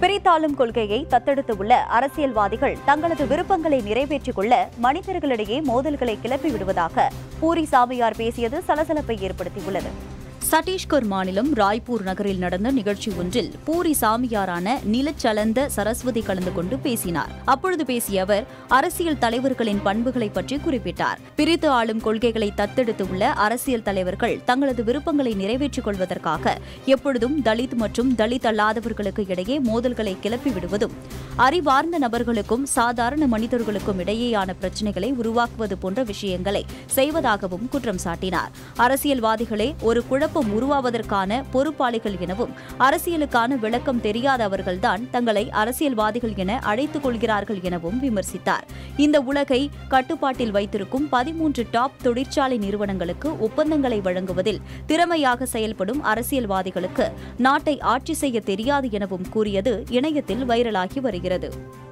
பிரித்தாளும் கொள்கையை தத்தெடுத்துள்ள அரசியல்வாதிகள் தங்களது விருப்பங்களை நிறைவேற்றிக் கொள்ள மனிதர்களிடையே மோதல்களை கிளப்பி விடுவதாக பூரி சாமியார் பேசியது சலசலப்பை ஏற்படுத்தியுள்ளது சத்தீஸ்கர் மாநிலம் ராய்ப்பூர் நகரில் நடந்த நிகழ்ச்சி ஒன்றில் பூரி சாமியாரான நிலச்சலந்த சரஸ்வதி கலந்து கொண்டு பேசினார் அப்பொழுது பேசிய அவர் அரசியல் தலைவர்களின் பண்புகளை பற்றி குறிப்பிட்டார் பிரித்து ஆளும் கொள்கைகளை தத்தெடுத்துள்ள அரசியல் தலைவர்கள் தங்களது விருப்பங்களை நிறைவேற்றிக் கொள்வதற்காக எப்பொழுதும் தலித் மற்றும் தலித் அல்லாதவர்களுக்கு இடையே மோதல்களை கிளப்பி விடுவதும் அறிவார்ந்த நபர்களுக்கும் சாதாரண மனிதர்களுக்கும் இடையேயான பிரச்சினைகளை உருவாக்குவது போன்ற விஷயங்களை செய்வதாகவும் குற்றம் சாட்டினார் அரசியல்வாதிகளே ஒரு குழப்பம் உருவாவதற்கான பொறுப்பாளிகள் எனவும் அரசியலுக்கான விளக்கம் தெரியாத அவர்கள்தான் தங்களை அரசியல்வாதிகள் என அழைத்துக் கொள்கிறார்கள் எனவும் விமர்சித்தார் இந்த உலகை கட்டுப்பாட்டில் வைத்திருக்கும் பதிமூன்று டாப் தொழிற்சாலை நிறுவனங்களுக்கு ஒப்பந்தங்களை வழங்குவதில் திறமையாக செயல்படும் அரசியல்வாதிகளுக்கு நாட்டை ஆட்சி செய்ய தெரியாது எனவும் கூறியது இணையத்தில் வைரலாகி வருகிறது